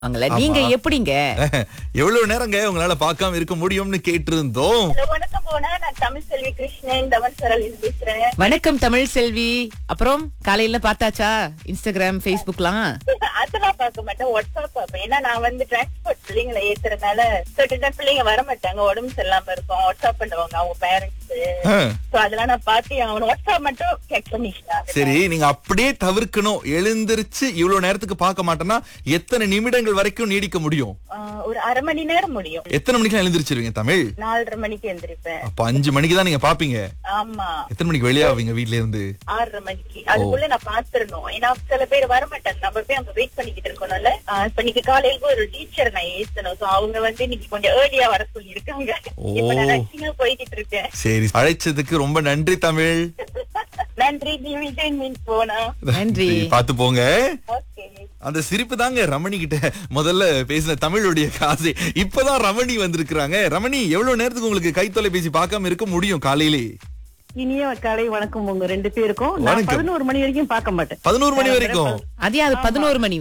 வாங்கல நீங்க எப்படிங்க எவ்வளவு நேரங்க உங்களால பார்க்காம இருக்க முடியும்னு கேட்டிருந்தோம் ஹலோ, வணக்கம் போனா நான் தமிழ் செல்வி கிருஷ்ணன் தவன் சரல் பேசுறேன் வணக்கம் தமிழ் செல்வி அப்புறம் காலையில பார்த்தாச்சா இன்ஸ்டாகிராம் ஃபேஸ்புக்லாம் அதெல்லாம் பார்க்க மாட்டேன் வாட்ஸ்அப் பார்ப்பேன் ஏன்னா நான் வந்து டிரான்ஸ்போர்ட் பிள்ளைங்களை ஏத்துறதுனால certain பிள்ளைங்க வர மாட்டாங்க உடம்பு சரியில்லாம இருக்கும் வாட்ஸ்அப் பண்ணுவாங்க அவங்க பேரண்ட்ஸ் ஆ, சோ அதெல்லாம் நான் பார்த்து அவன் வாட்ஸ்அப் மட்டும் செக் பண்ணிட்டேன் சரி நீங்க அப்படியே தவிர்க்கணும் எழுந்திருச்சு இவ்வளவு நேரத்துக்கு பார்க்க மாட்டேன்னா எத்தனை நிமிடங்கள் வரைக்கும் நீடிக்க முடியும் ஆஹ் ஒரு அரை மணி நேரம் முடியும் எத்தனை மணிக்கு எழுந்திருச்சிருவீங்க தமிழ் நாலரை மணிக்கு எந்திரிப்பேன் அப்ப அஞ்சு மணிக்கு தான் நீங்க பாப்பீங்க ஆமா எத்தனை மணிக்கு வெளியாவீங்க வீட்ல இருந்து ஆறரை மணிக்கு அதுக்குள்ள நான் பாத்துரணும் ஏன்னா சில பேர் வர மாட்டாங்க நம்ம போய் அங்க வெயிட் பண்ணிக்கிட்டு இருக்கணும்ல ஆஹ் இப்ப இன்னைக்கு காலையில ஒரு டீச்சர் நான் ஏத்தணும் சோ அவங்க வந்து இன்னைக்கு கொஞ்சம் ஏர்லியா வர சொல்லி இருக்காங்க இப்ப நான் ரஷ்யா போய்கிட்டு இருக்கேன் சரி அழைச்சதுக்கு ரொம்ப நன்றி தமிழ் நன்றி நீ விஜய் மீன் போனா நன்றி. பாத்து போங்க ஓகே அந்த சிரிப்பு தாங்க ரமணி கிட்ட முதல்ல பேசின தமிழுடைய காசு இப்பதான் ரமணி வந்திருக்கிறாங்க ரமணி எவ்வளவு நேரத்துக்கு உங்களுக்கு கை தொலைபேசி பார்க்காம இருக்க முடியும் காலையிலே இனிய காலை வணக்கம் உங்க ரெண்டு பேருக்கும் நான் வணக்கம். பதினோரு மணி வரைக்கும் பார்க்க மாட்டேன் பதினோரு மணி வரைக்கும் அதே அது பதினோரு மணி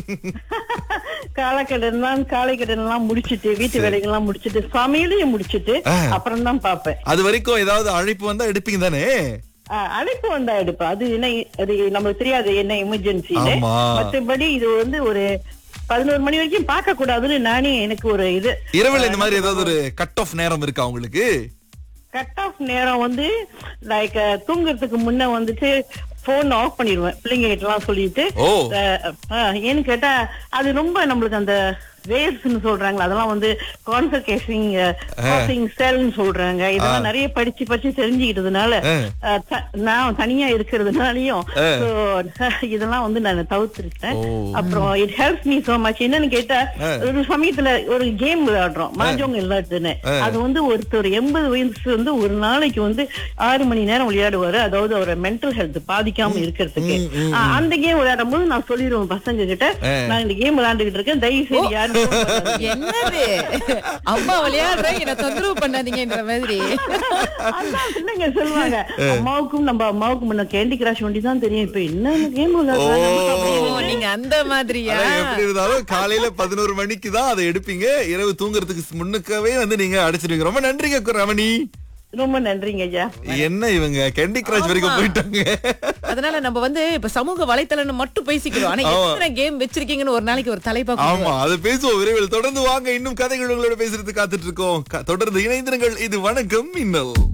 காலக்கடன் எல்லாம் காலை கடன் எல்லாம் முடிச்சிட்டு வீட்டு வேலைகள் எல்லாம் முடிச்சிட்டு சமையலையும் முடிச்சிட்டு ஆ. அப்புறம் தான் பாப்பேன் அது வரைக்கும் ஏதாவது அழைப்பு வந்தா எடுப்பீங்க தானே ஆ, அழைப்பு வந்தா எடுப்பேன் அது என்ன அது நமக்கு தெரியாது என்ன எமர்ஜென்சி ஆமா. மற்றபடி இது வந்து ஒரு பதினோரு மணி வரைக்கும் பார்க்க கூடாதுன்னு நானே எனக்கு ஒரு இது இரவுல இந்த மாதிரி ஏதாவது ஒரு கட் ஆஃப் நேரம் இருக்கா உங்களுக்கு கட் ஆஃப் நேரம் வந்து லைக் தூங்குறதுக்கு முன்ன வந்துட்டு போன் ஆஃப் பண்ணிடுவேன் பிள்ளைங்க கிட்ட எல்லாம் சொல்லிட்டு ஓ. அஹ், அஹ், ஏன்னு கேட்டா அது ரொம்ப நம்மளுக்கு அந்த வேவ்ஸ்னு சொல்றாங்களா அதெல்லாம் வந்து கான்சன்ட்ரேஷன் காசிங் செல்னு சொல்றாங்க இதெல்லாம் நிறைய படிச்சு படிச்சு தெரிஞ்சுக்கிட்டதுனால அஹ். அஹ், த- நான் தனியா இருக்கிறதுனாலயும் so, இதெல்லாம் வந்து நான் தவிர்த்திருக்கேன் ஓ. அப்புறம் it helps me so much என்னன்னு கேட்டா ஒரு சமயத்துல ஒரு கேம் விளையாடுறோம் மாஜோங் விளையாட்டுன்னு அது வந்து ஒருத்தர் எண்பது வயசு வந்து ஒரு நாளைக்கு வந்து ஆறு மணி நேரம் விளையாடுவாரு அதாவது அவரோட மென்டல் ஹெல்த் பாதிக்காம இருக்கிறதுக்கு ஆ, அந்த கேம் விளையாடும் போது நான் சொல்லிடுவேன் பசங்க கிட்ட நான் இந்த கேம் விளையாண்டுகிட்டு இருக்கேன் தயவு செய்து யாரும் phone பண்ணாதீங்க. என்னது அம்மா விளையாடுறேன் என்ன தொந்தரவு பண்ணாதீங்கன்ற மாதிரி அதான் பிள்ளைங்க சொல்லுவாங்க அம்மாவுக்கும் நம்ம அம்மாவுக்கும் முன்ன கேண்டி கிராஷ் வண்டி தான் தெரியும் இப்ப என்ன கேம் ஓ விளையாடுறாங்க நீங்க அந்த மாதிரியா ஆனா எப்படி இருந்தாலும் காலையில பதினோரு மணிக்கு தான் அதை எடுப்பீங்க இரவு தூங்குறதுக்கு முன்னுக்கவே வந்து நீங்க அடிச்சிருவீங்க ரொம்ப நன்றிங்க கு- ரமணி ரொம்ப நன்றிங்க ஐயா என்ன இவங்க கேண்டி கிராஷ் வரைக்கும் போயிட்டாங்க அதனால நம்ம வந்து இப்ப சமூக வலைத்தளம் மட்டும் பேசிக்கிறோம் ஆனா ஆமா. எத்தனை கேம் வச்சிருக்கீங்கன்னு ஒரு நாளைக்கு ஒரு தலைப்பா ஆமா அதை பேசுவோம் விரைவில் தொடர்ந்து வாங்க இன்னும் கதைகள் உங்களோட பேசுறதுக்கு காத்துட்டு இருக்கோம் க- தொடர்ந்து இணைந்திருங்கள் இது வணக்கம் மின்னல்